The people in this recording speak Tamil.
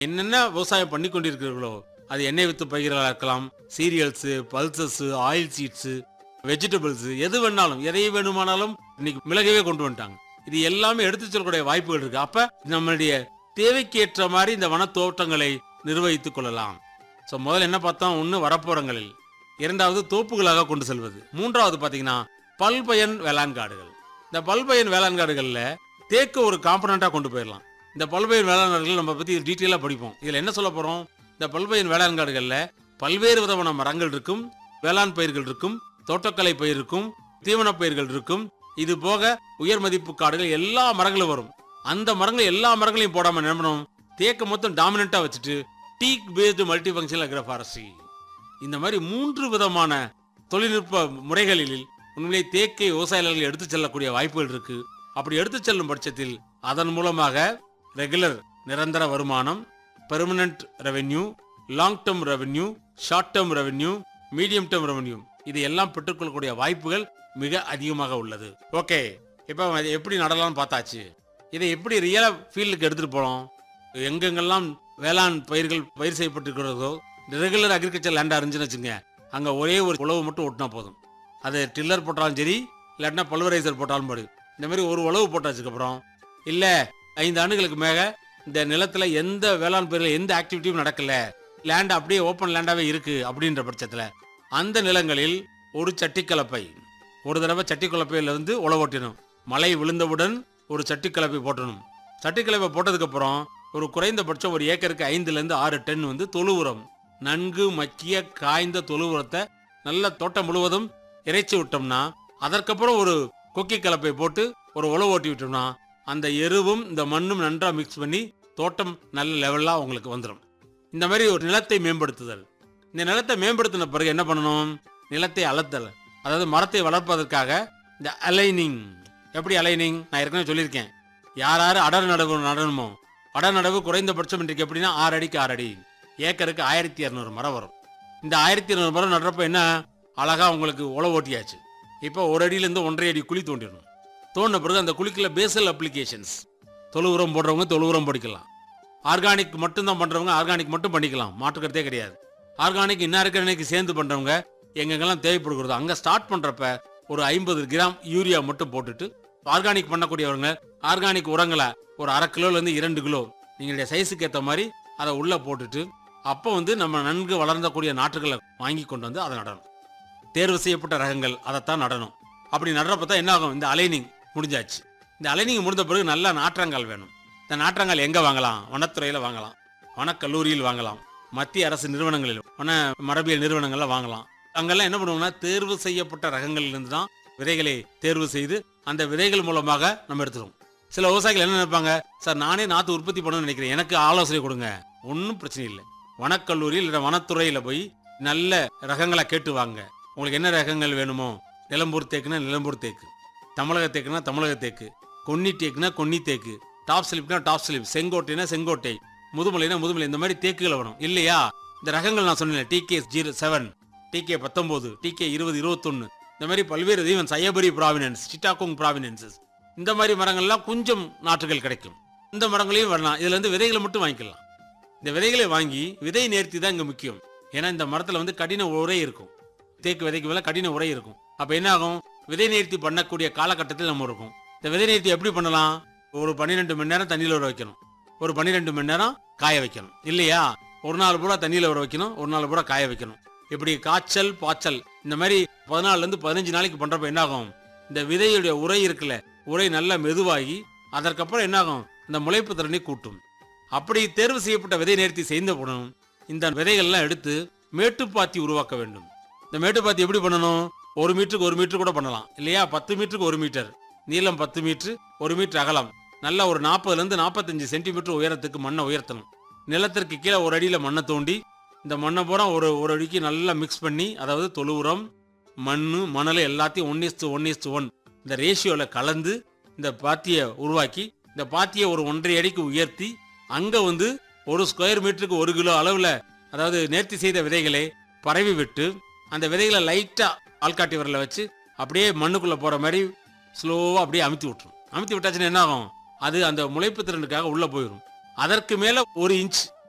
என்னென்ன விவசாயம் பண்ணி கொண்டிருக்கிறீர்களோ அது எண்ணெய் வித்து பயிர்களாக இருக்கலாம் cereals pulses oil seeds vegetables எது வேணாலும் எதை வேணுமானாலும் இன்னைக்கு மிளகவே கொண்டு வந்துட்டாங்க இது எல்லாமே எடுத்து செல்லக்கூடிய வாய்ப்புகள் இருக்கு அப்ப நம்மளுடைய தேவைக்கு ஏற்ற மாதிரி இந்த வனத்தோட்டங்களை நிர்வகித்துக் கொள்ளலாம் ஸோ முதல்ல என்ன பார்த்தோம் ஒன்று வரப்புறங்களில் இரண்டாவது தோப்புகளாக கொண்டு செல்வது மூன்றாவது பார்த்தீங்கன்னா பல்பயன் வேளாண் காடுகள் இந்த பல்பயன் வேளாண் காடுகளில் தேக்கு ஒரு காம்பனண்ட்டாக கொண்டு போயிடலாம் இந்த பல்பயன் வேளாண் காடுகள் நம்ம பற்றி டீட்டெயிலாக படிப்போம் இதில் என்ன சொல்ல போகிறோம் இந்த பல்பயன் வேளாண் காடுகளில் பல்வேறு விதமான மரங்கள் இருக்கும் வேளாண் பயிர்கள் இருக்கும் தோட்டக்கலை பயிர் இருக்கும் தீவனப் பயிர்கள் இருக்கும் இது போக உயர் மதிப்பு காடுகள் எல்லா மரங்களும் வரும் அந்த மரங்கள் எல்லா மரங்களையும் போடாம என்ன பண்ணணும் தேக்க மொத்தம் டாமினண்டா வச்சுட்டு teak based multi functional agroforestry இந்த மாதிரி மூன்று விதமான தொழில்நுட்ப முறைகளில் உண்மையிலே தேக்கை விவசாயிகள் எடுத்து செல்லக்கூடிய வாய்ப்புகள் இருக்கு அப்படி எடுத்து செல்லும் பட்சத்தில் அதன் மூலமாக ரெகுலர் நிரந்தர வருமானம் permanent revenue long term revenue short term revenue medium term revenue இது எல்லாம் பெற்றுக்கொள்ளக்கூடிய வாய்ப்புகள் மிக அதிகமாக உள்ளது ஓகே இப்போ அது எப்படி நடலாம்னு பார்த்தாச்சு இதை எப்படி ரியலா ஃபீல்டுக்கு எடுத்துட்டு போனோம் எங்கெங்கெல்லாம் வேளாண் பயிர்கள் பயிர் செய்யப்பட்டிருக்கிறதோ ரெகுலர் அக்ரிகல்ச்சர் லேண்டாக இருந்துச்சுன்னு வச்சுங்க அங்கே ஒரே ஒரு உழவு மட்டும் ஓட்டினா போதும் அது டில்லர் போட்டாலும் சரி இல்லாட்டினா பல்வரைசர் போட்டாலும் படு இந்த மாதிரி ஒரு உழவு போட்டாச்சுக்கப்புறம் இல்லை ஐந்து ஆண்டுகளுக்கு மேக இந்த நிலத்துல எந்த வேளாண் பயிர்கள் எந்த ஆக்டிவிட்டியும் நடக்கல லேண்ட் அப்படியே ஓப்பன் லேண்டாவே இருக்கு அப்படின்ற பட்சத்துல அந்த நிலங்களில் ஒரு சட்டி கலப்பை ஒரு தடவை சட்டி கலப்பையில இருந்து உழவோட்டினும் மழை விழுந்தவுடன் ஒரு சட்டி கலப்பை போட்டணும் சட்டி கலப்பை போட்டதுக்கு அப்புறம் ஒரு குறைந்தபட்சம் ஒரு ஏக்கருக்கு ஐந்துல இருந்து ஆறு டன் வந்து தொழு உரம் நன்கு மக்கிய காய்ந்த தொழு உரத்தை நல்ல தோட்டம் முழுவதும் இறைச்சி விட்டோம்னா அதற்கப்புறம் ஒரு கொக்கி கலப்பை போட்டு ஒரு உழவு ஓட்டி விட்டோம்னா அந்த எருவும் இந்த மண்ணும் நன்றா மிக்ஸ் பண்ணி தோட்டம் நல்ல லெவலா உங்களுக்கு வந்துடும் இந்த மாதிரி ஒரு நிலத்தை மேம்படுத்துதல் இந்த நிலத்தை மேம்படுத்தின பிறகு என்ன பண்ணணும் நிலத்தை அளத்தல் அதாவது மரத்தை வளர்ப்பதற்காக இந்த அலைனிங் எப்படி அலைனிங் நான் ஏற்கனவே சொல்லியிருக்கேன் யார் யார் அடர் நடவு நடணுமோ அடர் நடவு குறைந்தபட்சம் இன்றைக்கு எப்படின்னா ஆறு அடிக்கு ஆறு அடி ஏக்கருக்கு ஆயிரத்தி இரநூறு மரம் வரும் இந்த ஆயிரத்தி இரநூறு மரம் நடுறப்ப என்ன அழகா உங்களுக்கு உழவு ஓட்டியாச்சு இப்போ ஒரு அடியிலேருந்து ஒன்றரை அடி குழி தோண்டிடணும் தோண்டின பிறகு அந்த குழிக்குள்ள பேசல் அப்ளிகேஷன்ஸ் தொழு உரம் போடுறவங்க தொழு உரம் படிக்கலாம் ஆர்கானிக் மட்டும்தான் பண்றவங்க ஆர்கானிக் மட்டும் பண்ணிக்கலாம் மாற்றுக்கிறதே கிடையாது ஆர்கானிக் இன்னாருக்கு சேர்ந்து பண்றவங்க எங்கெங்கெல்லாம் தேவைப்படுகிறதோ அங்க ஸ்டார்ட் பண்றப்ப ஒரு ஐம்பது கிராம் யூரியா மட்டும் போட்டுட்டு ஆர்கானிக் பண்ணக்கூடியவங்க ஆர்கானிக் உரங்களை ஒரு அரை கிலோல இருந்து இரண்டு கிலோ நீங்களுடைய சைஸுக்கு ஏற்ற மாதிரி அதை உள்ள போட்டுட்டு அப்போ வந்து நம்ம நன்கு வளர்ந்தக்கூடிய நாற்றுகளை வாங்கி கொண்டு வந்து அதை நடணும் தேர்வு செய்யப்பட்ட ரகங்கள் அதைத்தான் நடணும் அப்படி நடுறப்ப தான் என்ன ஆகும் இந்த அலைனிங் முடிஞ்சாச்சு இந்த அலைனிங் முடிந்த பிறகு நல்ல நாற்றங்கால் வேணும் இந்த நாற்றங்கால் எங்க வாங்கலாம் வனத்துறையில வாங்கலாம் வனக்கல்லூரியில் வாங்கலாம் மத்திய அரசு நிறுவனங்களில் வன மரபியல் நிறுவனங்கள்ல வாங்கலாம் அங்கெல்லாம் என்ன பண்ணுவோம்னா தேர்வு செய்யப்பட்ட ரகங்களில் இருந்து தான் விதைகளை தேர்வு செய்து அந்த விதைகள் மூலமாக நம்ம எடுத்துருவோம் சில விவசாயிகள் என்ன நினைப்பாங்க சார் நானே நாத்து உற்பத்தி பண்ணணும்னு நினைக்கிறேன் எனக்கு ஆலோசனை கொடுங்க ஒன்றும் பிரச்சனை இல்லை வனக்கல்லூரியில் இல்லை வனத்துறையில போய் நல்ல ரகங்களை கேட்டு வாங்க உங்களுக்கு என்ன ரகங்கள் வேணுமோ நிலம்பூர் தேக்குனா நிலம்பூர் தேக்கு தமிழக தேக்குனா தமிழக தேக்கு கொன்னி தேக்குனா கொன்னி தேக்கு டாப் ஸ்லிப்னா டாப் ஸ்லிப் செங்கோட்டைனா செங்கோட்டை முதுமலைனா முதுமலை இந்த மாதிரி தேக்குகள் வேணும் இல்லையா இந்த ரகங்கள் நான் சொன்னேன் டிகே ஜீரோ செவன் டிகே பத்தொன்பது டிகே இருபது இருபத்தொன்னு இந்த மாதிரி பல்வேறு ஈவன் சையபரி ப்ராவினன்ஸ் சிட்டாகோங் ப்ராவினன்சஸ் இந்த மாதிரி மரங்கள்லாம் கொஞ்சம் நாற்றுகள் கிடைக்கும் இந்த மரங்களையும் வரலாம் இதுல இருந்து விதைகளை மட்டும் வாங்கிக்கலாம் இந்த விதைகளை வாங்கி விதை நேர்த்தி தான் இங்க முக்கியம் ஏன்னா இந்த மரத்துல வந்து கடின உரை இருக்கும் தேக்கு விதைக்கு மேல கடின உரை இருக்கும் அப்ப என்ன ஆகும் விதை நேர்த்தி பண்ணக்கூடிய காலகட்டத்தில் நம்ம இருக்கும் இந்த விதை நேர்த்தி எப்படி பண்ணலாம் ஒரு பன்னிரெண்டு மணி நேரம் தண்ணியில் ஊற வைக்கணும் ஒரு பன்னிரெண்டு மணி நேரம் காய வைக்கணும் இல்லையா ஒரு நாள் பூரா தண்ணியில் ஊற வைக்கணும் ஒரு நாள் பூரா காய வைக்கணும் இப்படி காய்ச்சல் பாய்ச்சல் இந்த மாதிரி பதினாலுல இருந்து பதினஞ்சு நாளைக்கு பண்றப்ப என்ன ஆகும் இந்த விதையுடைய உரை இருக்குல்ல உரை நல்லா மெதுவாகி அதற்கப்புறம் என்ன ஆகும் இந்த முளைப்பு திறனை கூட்டும் அப்படி தேர்வு செய்யப்பட்ட விதை நேர்த்தி செய்த போடணும் இந்த விதைகள்லாம் எடுத்து மேட்டுப்பாத்தி உருவாக்க வேண்டும் இந்த மேட்டுப்பாத்தி எப்படி பண்ணணும் ஒரு மீட்டருக்கு ஒரு மீட்டர் கூட பண்ணலாம் இல்லையா பத்து மீட்டருக்கு ஒரு மீட்டர் நீளம் பத்து மீட்டர் ஒரு மீட்டர் அகலம் நல்லா ஒரு நாற்பதுல இருந்து நாற்பத்தஞ்சு சென்டிமீட்டர் உயரத்துக்கு மண்ணை உயர்த்தணும் நிலத்திற்கு கீழே ஒரு அடியில மண்ணை தோண்டி இந்த மண்ணை பூரா ஒரு ஒரு அடிக்கு நல்லா மிக்ஸ் பண்ணி அதாவது தொழு உரம் மண் மணல் எல்லாத்தையும் one is to one is to one இந்த ரேஷியோவில் கலந்து இந்த பாத்தியை உருவாக்கி இந்த பாத்தியை ஒரு ஒன்றரை அடிக்கு உயர்த்தி அங்க வந்து ஒரு ஸ்கொயர் மீட்டருக்கு ஒரு கிலோ அளவுல அதாவது நேர்த்தி செய்த விதைகளை பரவி விட்டு அந்த விதைகளை லைட்டா ஆள்காட்டி விரல வச்சு அப்படியே மண்ணுக்குள்ள போற மாதிரி ஸ்லோவா அப்படியே அமுத்தி விட்டுரும் அமுத்தி விட்டாச்சுன்னா என்ன ஆகும் அது அந்த முளைப்பு திறனுக்காக உள்ள போயிடும் அதற்கு மேல ஒரு இன்ச்